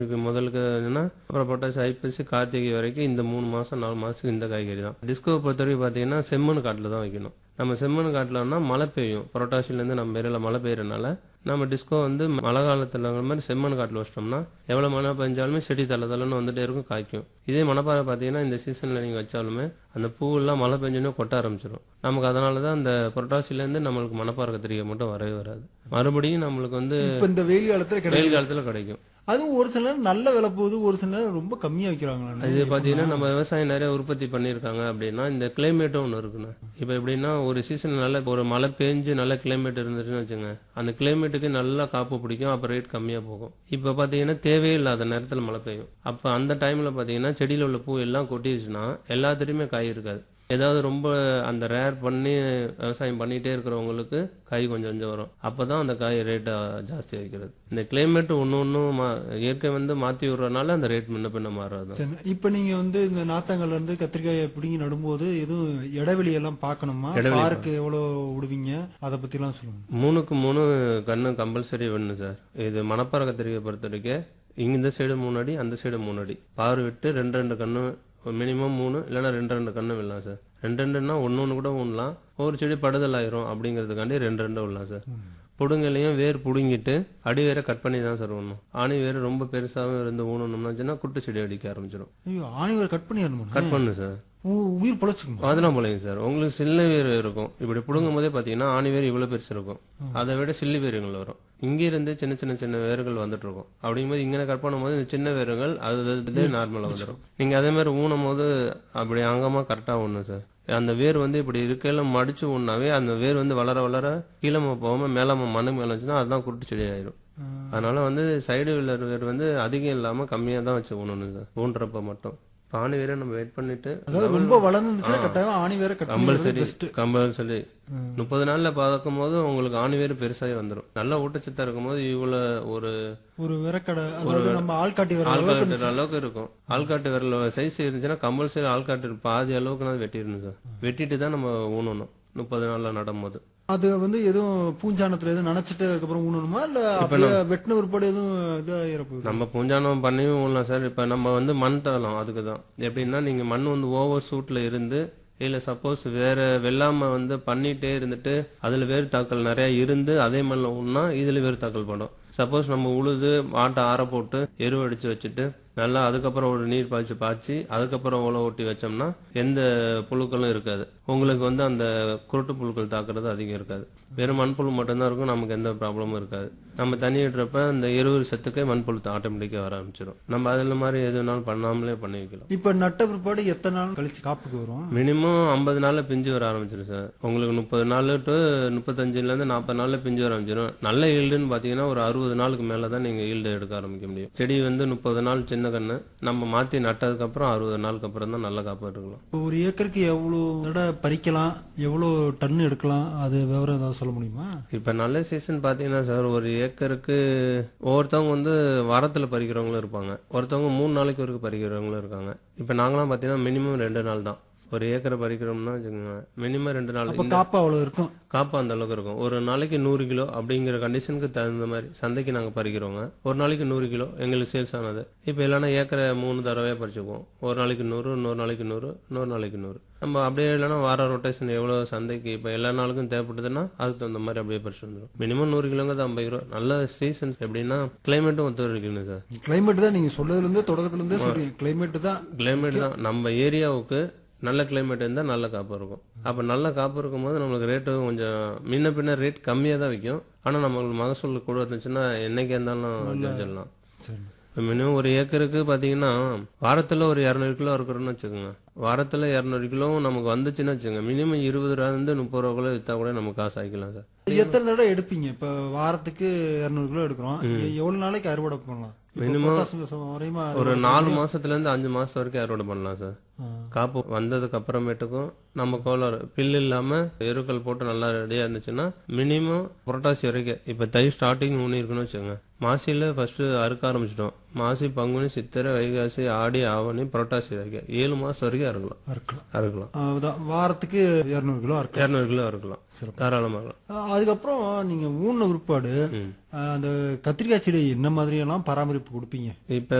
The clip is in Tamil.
இதுக்கு முதலுக்கு என்னன்னா அப்புறம் புரட்டாசி ஐப்பசி கார்த்திகை வரைக்கும் இந்த மூணு மாசம் நாலு மாசத்துக்கு இந்த காய்கறி தான் டிஸ்கோ பொறுத்த வரைக்கும் பார்த்தீங்கன்னா செம்மண் காட்டில் தான் வைக்கணும் நம்ம செம்மண் காட்டிலன்னா மழை பெய்யும் புரட்டாசிலேருந்து நம்ம ஏரியாவில் மழை பெய்யறனால நம்ம டிஸ்கோ வந்து மழை காலத்தில் மாதிரி செம்மண் காட்டில் வச்சிட்டோம்னா எவ்வளோ மழை பெஞ்சாலுமே செடி தலை தலைன்னு வந்துட்டே இருக்கும் காய்க்கும் இதே மணப்பாறை பார்த்தீங்கன்னா இந்த சீசனில் நீங்கள் வச்சாலுமே அந்த பூவெல்லாம் மழை பெஞ்சோன்னே கொட்ட ஆரம்பிச்சிடும் நமக்கு அதனால தான் அந்த புரட்டாசிலேருந்து நம்மளுக்கு மணப்பாறை கத்திரிக்காய் மட்டும் வரவே வராது மறுபடியும் நம்மளுக்கு வந்து இப்ப இந்த வெயில் காலத்துல கிடைக்கும் வெயில் காலத்தில் கிடைக்கும் அதுவும் ஒரு சில நேரம் நல்ல விலை போகுது ஒரு சில நேரம் ரொம்ப கம்மியா விக்கிறாங்களா இது பார்த்தீங்கன்னா நம்ம விவசாயம் நிறைய உற்பத்தி பண்ணியிருக்காங்க அப்படின்னா இந்த கிளைமேட்டும் ஒன்று இருக்குண்ணே இப்போ எப்படின்னா ஒரு சீசன் நல்ல ஒரு மழை பெஞ்சு நல்ல கிளைமேட் இருந்துச்சுன்னு வச்சுங்க அந்த கிளைமேட்டுக்கு நல்லா காப்பு பிடிக்கும் அப்போ ரேட் கம்மியாக போகும் இப்போ பார்த்தீங்கன்னா தேவையே இல்லாத நேரத்தில் மழை பெய்யும் அப்போ அந்த டைமில் பார்த்தீங்கன்னா செடியில் உள்ள பூ எல்லாம் கொட்டிடுச்சுன்னா எல்லாத்துலேயுமே காய் இருக்காது ஏதாவது ரொம்ப அந்த ரேர் பண்ணி விவசாயம் பண்ணிட்டே இருக்கிறவங்களுக்கு காய் கொஞ்சம் கொஞ்சம் வரும் அப்பதான் அந்த காய் ரேட்டை ஜாஸ்தி வைக்கிறது இந்த கிளைமேட் ஒன்று ஒன்றும் இயற்கை வந்து மாற்றி விடுறதுனால அந்த ரேட் முன்ன பின்ன மாறாது சரி இப்ப நீங்க வந்து இந்த நாத்தங்கள்ல இருந்து கத்திரிக்காயை பிடுங்கி நடும்போது எதுவும் இடைவெளி எல்லாம் பார்க்கணுமா இடைவெளி பார்க்கு எவ்வளவு விடுவீங்க அதை பத்தி எல்லாம் சொல்லுங்க மூணுக்கு மூணு கண்ணு கம்பல்சரி வேணும் சார் இது மணப்பாறை கத்திரிக்காய் பொறுத்த வரைக்கும் இங்க இந்த சைடு மூணு அடி அந்த சைடு மூணு அடி பார் விட்டு ரெண்டு ரெண்டு கண்ணு மினிமம் மூணு இல்லைன்னா ரெண்டு ரெண்டு கண்ணு விடலாம் சார் ரெண்டு ரெண்டுன்னா ஒன்று ஒன்று கூட விடலாம் ஒரு செடி படுதல் ஆயிரும் அப்படிங்கிறதுக்காண்டி ரெண்டு ரெண்டு விடலாம் சார் புடுங்கலையும் வேர் புடுங்கிட்டு அடி வேற கட் பண்ணி தான் சார் விடணும் ஆணி வேர் ரொம்ப பெருசாகவும் இருந்து ஊனணும்னாச்சுன்னா குட்டு செடி அடிக்க ஆரம்பிச்சிடும் ஐயோ ஆணிவர் கட் பண்ணி கட் பண்ணு சார் உயிர் பொழைச்சுக்குமா அதெல்லாம் போலைங்க சார் உங்களுக்கு சில்லு வேர் இருக்கும் இப்படி புடுங்கும் போதே பாத்தீங்கன்னா ஆணி வேர் இவ்வளவு பெருசு இருக்கும் அதை விட சில்லு வேருங்கள் வரும் இங்க இருந்து சின்ன சின்ன சின்ன வேர்கள் வந்துட்டு இருக்கும் அப்படிங்கும்போது இங்கே கட் பண்ணும்போது இந்த சின்ன வேர்கள் அது நார்மலா வந்துடும் நீங்க அதே மாதிரி ஊனும் போது அப்படி அங்கமா கரெக்டா ஒண்ணு சார் அந்த வேர் வந்து இப்படி இருக்கையில மடிச்சு ஒண்ணாவே அந்த வேர் வந்து வளர வளர கீழமா போகாம மேலாம மண்ணு மேல வச்சுன்னா அதுதான் குருட்டு செடி ஆயிரும் அதனால வந்து சைடு வில்லர் வேர் வந்து அதிகம் இல்லாம கம்மியா தான் வச்சு ஊனணும் சார் ஊன்றப்ப மட்டும் பானி வேற நம்ம வெயிட் பண்ணிட்டு அதாவது ரொம்ப வளர்ந்துச்சுன்னா கட்டாயம் ஆணி வேற கட் கம்பல்சரி கம்பல்சரி முப்பது நாள்ல பார்க்கும் போது உங்களுக்கு ஆணி வேறு பெருசாகி வந்துடும் நல்ல ஊட்டச்சத்தா இருக்கும் போது இவ்வளவு ஒரு ஒரு விரக்கடை அதாவது நம்ம ஆள்காட்டி வர ஆள்காட்டு அளவுக்கு இருக்கும் ஆள்காட்டு விரல் சைஸ் இருந்துச்சுன்னா கம்பல்சரி ஆள்காட்டு பாதி அளவுக்கு நான் வெட்டிடணும் சார் வெட்டிட்டு தான் நம்ம ஊனணும் முப்பது நாள்ல நடும்போது அது வந்து எதுவும் பூஞ்சானத்துல எதுவும் நினைச்சிட்டு அதுக்கப்புறம் ஊனணுமா இல்ல அப்படியே வெட்டின பிற்பாடு எதுவும் இதாகிற போகுது நம்ம பூஞ்சானம் பண்ணியும் ஊனலாம் சார் இப்ப நம்ம வந்து மண் தரலாம் அதுக்கு தான் எப்படின்னா நீங்க மண் வந்து ஓவர் சூட்ல இருந்து இல்ல சப்போஸ் வேற வெள்ளாம வந்து பண்ணிட்டே இருந்துட்டு அதுல வேறு தாக்கல் நிறைய இருந்து அதே மண்ணில் ஊன்னா இதுல வேறு தாக்கல் படும் சப்போஸ் நம்ம உழுது மாட்டை ஆற போட்டு எரு அடிச்சு வச்சுட்டு நல்லா அதுக்கப்புறம் ஒரு நீர் பாய்ச்சி பாய்ச்சி அதுக்கப்புறம் உழவு ஓட்டி வச்சோம்னா எந்த புழுக்களும் இருக்காது உங்களுக்கு வந்து அந்த குருட்டு புழுக்கள் தாக்குறது அதிகம் இருக்காது வெறும் மண்புழு மட்டும்தான் இருக்கும் நமக்கு எந்த ப்ராப்ளமும் இருக்காது நம்ம தண்ணி விடுறப்ப அந்த எருவு சத்துக்கே மண்புழு ஆட்டோமேட்டிக்காக வர ஆரம்பிச்சிடும் நம்ம அதில் மாதிரி எதுனாலும் பண்ணாமலே பண்ணி வைக்கலாம் இப்ப நட்ட பிற்பாடு எத்தனை நாள் கழிச்சு காப்புக்கு வரும் மினிமம் ஐம்பது நாள்ல பிஞ்சு வர ஆரம்பிச்சிடும் சார் உங்களுக்கு முப்பது நாள் டு முப்பத்தஞ்சுல இருந்து நாற்பது நாள்ல பிஞ்சு வர ஆரம்பிச்சிடும் நல்ல ஈல்டுன்னு பாத்தீங்கன்னா ஒரு அறுபது நாளுக்கு மேல தான் நீங்க ஈல்டு எடுக்க ஆரம்பிக்க முடியும் செடி வந்து முப்பது நாள் சின்ன கண்ணு நம்ம மாத்தி நட்டதுக்கு அப்புறம் அறுபது நாளுக்கு அப்புறம் தான் நல்ல காப்பு எடுக்கலாம் இப்ப ஒரு ஏக்கருக்கு எவ்வளவு தடவை பறிக்கலாம் எவ்வளவு டன் எடுக்கலாம் அது விவரம் ஏதாவது சொல்ல முடியுமா இப்ப நல்ல சீசன் பாத்தீங்கன்னா சார் ஒரு ஏக்கருக்கு ஒவ்வொருத்தவங்க வந்து வாரத்துல பறிக்கிறவங்களும் இருப்பாங்க ஒருத்தவங்க மூணு நாளைக்கு வரைக்கும் பறிக்கிறவங்களும் இருக்காங்க இப்ப நாங்களாம் பாத்தீங்கன்னா மினிமம் ரெண்டு நாள் தான் ஒரு ஏக்கரை பறிக்கிறோம்னா வச்சுக்கோங்க மினிமம் ரெண்டு நாள் அப்ப காப்பு அவ்வளவு இருக்கும் காப்பு அந்த அளவுக்கு இருக்கும் ஒரு நாளைக்கு நூறு கிலோ அப்படிங்கிற கண்டிஷனுக்கு தகுந்த மாதிரி சந்தைக்கு நாங்கள் பறிக்கிறோங்க ஒரு நாளைக்கு நூறு கிலோ எங்களுக்கு சேல்ஸ் ஆனது இப்போ இல்லைன்னா ஏக்கரை மூணு தடவையாக பறிச்சுக்குவோம் ஒரு நாளைக்கு நூறு இன்னொரு நாளைக்கு நூறு இன்னொரு நாளைக்கு நூறு நம்ம அப்படியே இல்லைன்னா வார ரொட்டேஷன் எவ்வளோ சந்தைக்கு இப்போ எல்லா நாளுக்கும் தேவைப்படுதுன்னா அதுக்கு தகுந்த மாதிரி அப்படியே பறிச்சு வந்துடும் மினிமம் நூறு கிலோங்க ஐம்பது கிலோ நல்ல சீசன்ஸ் எப்படின்னா கிளைமேட்டும் ஒத்துழைக்கணும் சார் கிளைமேட் தான் நீங்க சொல்றதுல இருந்தே தொடக்கத்துல இருந்தே சொல்றீங்க கிளைமேட் தான் கிளைமேட் தான் நம்ம ஏரியாவுக்கு நல்ல கிளைமேட் இருந்தால் நல்ல காப்பு இருக்கும் அப்போ நல்ல காப்பு இருக்கும்போது நம்மளுக்கு ரேட்டு கொஞ்சம் முன்ன பின்ன ரேட் கம்மியாக தான் விற்கும் ஆனால் நம்மளுக்கு மகசூல் கூட இருந்துச்சுன்னா என்னைக்கு இருந்தாலும் வச்சிடலாம் சரி இப்போ மினிமம் ஒரு ஏக்கருக்கு பார்த்தீங்கன்னா வாரத்தில் ஒரு இரநூறு கிலோ இருக்கிறோன்னு வச்சுக்கோங்க வாரத்தில் இரநூறு கிலோவும் நமக்கு வந்துச்சுன்னு வச்சுக்கோங்க மினிமம் இருபது ரூபாயிலிருந்து முப்பது ரூபா கூட விற்றா கூட நமக்கு காசு ஆகிக்கலாம் சார் எத்தனை தடவை எடுப்பீங்க இப்ப வாரத்துக்கு இருநூறு கிலோ எடுக்கிறோம் எ- எவ்வளவு நாளைக்கு அறுவடை பண்ணலாம் இப்ப Minimum பொட்டாசி மாசம் வரையுமா ஒரு நாலு மாசத்துல இருந்து அஞ்சு மாசம் வரைக்கும் அறுவடை பண்ணலாம் சார் காப்பு வந்ததுக்கு அப்புறமேட்டுக்கும் நம்ம கோளாறு பில் இல்லாம எருக்கள் போட்டு நல்லா ரெடியா இருந்துச்சுன்னா மினிமம் புரட்டாசி வரைக்கும் இப்ப தை ஸ்டார்டிங் ஊனி இருக்குன்னு வச்சுக்கோங்க மாசியில ஃபர்ஸ்ட் அறுக்க ஆரம்பிச்சிட்டோம் மாசி பங்குனி சித்திரை வைகாசி ஆடி ஆவணி புரட்டாசி வரைக்கும் ஏழு மாசம் வரைக்கும் அறுக்கலாம் அறுக்கலாம் அறுக்கலாம் ஆஹ் அதான் வாரத்துக்கு இருநூறு கிலோ அறுக்கலாம் இரநூறு கிலோ அறுக்கலாம் தாராளமாக அறுக்கலாம். ஆஹ் அதுக்கப்புறம் நீங்க ஊன விற்பாடு ம். அந்த கத்திரிக்காய் செடி என்ன மாதிரியெல்லாம் பராமரிப்பு கொடுப்பீங்க இப்ப